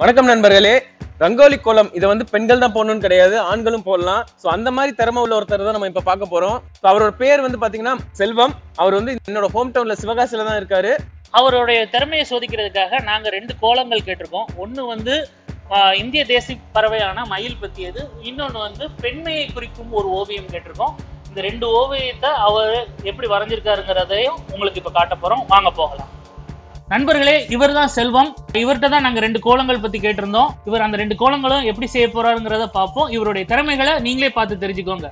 வணக்கம் நண்பர்களே ரங்கோலி கோலம் இதை வந்து பெண்கள் தான் போடணும்னு கிடையாது ஆண்களும் போடலாம் ஸோ அந்த மாதிரி திறமை உள்ள ஒருத்தர் தான் நம்ம இப்போ பார்க்க போறோம் ஸோ அவரோட பேர் வந்து பாத்தீங்கன்னா செல்வம் அவர் வந்து என்னோட ஹோம் டவுன்ல சிவகாசியில தான் இருக்காரு அவருடைய திறமையை சோதிக்கிறதுக்காக நாங்க ரெண்டு கோலங்கள் கேட்டிருக்கோம் ஒன்று வந்து ஆஹ், இந்திய தேசிய பறவையான மயில் பற்றியது இன்னொன்று வந்து பெண்மையை குறிக்கும் ஒரு ஓவியம் கேட்டிருக்கோம் இந்த ரெண்டு ஓவியத்தை அவர் எப்படி வரைஞ்சிருக்காருங்கிறதையும் உங்களுக்கு இப்போ காட்ட போறோம் வாங்க போகலாம் நண்பர்களே இவர் தான் செல்வம் இவர்கிட்ட தான் நாங்கள் ரெண்டு கோலங்கள் பற்றி கேட்டிருந்தோம் இவர் அந்த ரெண்டு கோலங்களும் எப்படி செய்ய போறாருங்கிறத பார்ப்போம் இவருடைய திறமைகளை நீங்களே பார்த்து தெரிஞ்சுக்கோங்க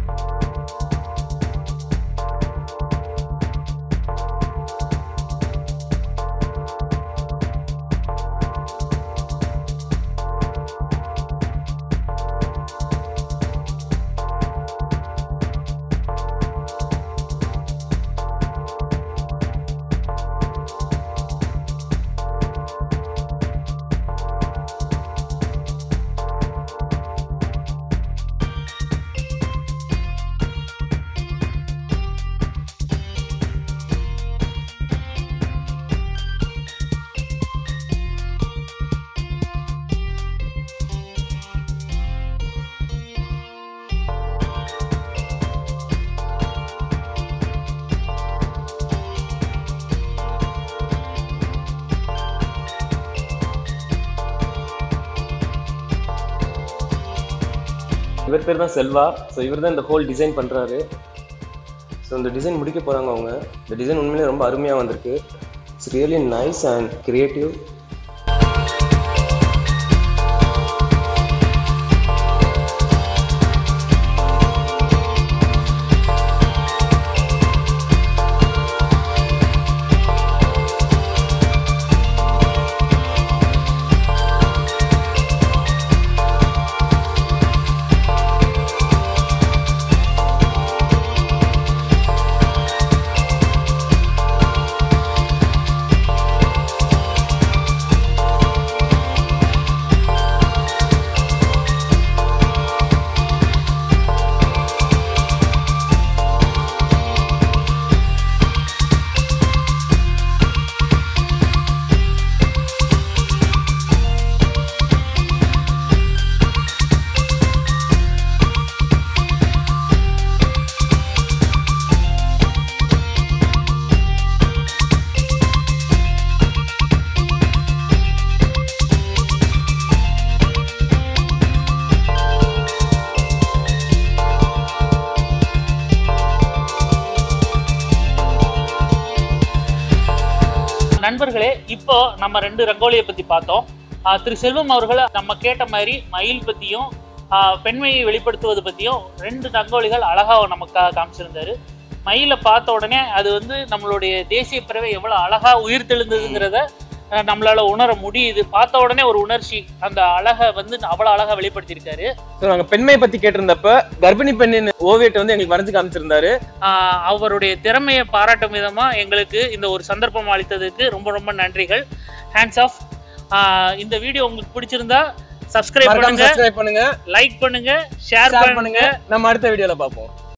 இவர் பேர் தான் செல்வா ஸோ இவர் தான் இந்த ஹோல் டிசைன் பண்றாரு ஸோ இந்த டிசைன் முடிக்க போறாங்க அவங்க இந்த டிசைன் உண்மையிலே ரொம்ப அருமையா வந்திருக்கு it's really nice and creative நண்பர்களே இப்போ நம்ம ரெண்டு ரங்கோலியை பத்தி பார்த்தோம் ஆஹ் திரு செல்வம் அவர்கள் நம்ம கேட்ட மாதிரி மயில் பத்தியும் ஆஹ் பெண்மையை வெளிப்படுத்துவது பத்தியும் ரெண்டு ரங்கோலிகள் அழகா நமக்காக காமிச்சிருந்தாரு மயிலை பார்த்த உடனே அது வந்து நம்மளுடைய தேசிய பறவை எவ்வளவு அழகா உயிர் தெழுந்ததுங்கிறத ஆஹ் நம்மளால உணர முடியுது பார்த்த உடனே ஒரு உணர்ச்சி அந்த அழகை வந்து அவ்வளவு அழகா வெளிப்படுத்தியிருக்காரு ஸோ நாங்க பெண்மையை பத்தி கேட்டிருந்தப்ப கர்ப்பிணி பெண்ணின் ஓவியத்தை வந்து எங்களுக்கு வரைஞ்சு காமிச்சிருந்தாரு ஆஹ் அவருடைய திறமையை பாராட்டும் விதமா எங்களுக்கு இந்த ஒரு சந்தர்ப்பம் அளித்ததுக்கு ரொம்ப ரொம்ப நன்றிகள் ஹேண்ட்ஸ் ஆஃப் இந்த வீடியோ உங்களுக்கு பிடிச்சிருந்தா சப்ஸ்கிரைப் மறக்காம பண்ணுங்க சப்ஸ்கிரைப் பண்ணுங்க லைக் பண்ணுங்க ஷேர் ஷேர் பண்ணுங்க பண்ணுங்க நம்ம அடுத்த வீடியோல பார்ப்போம்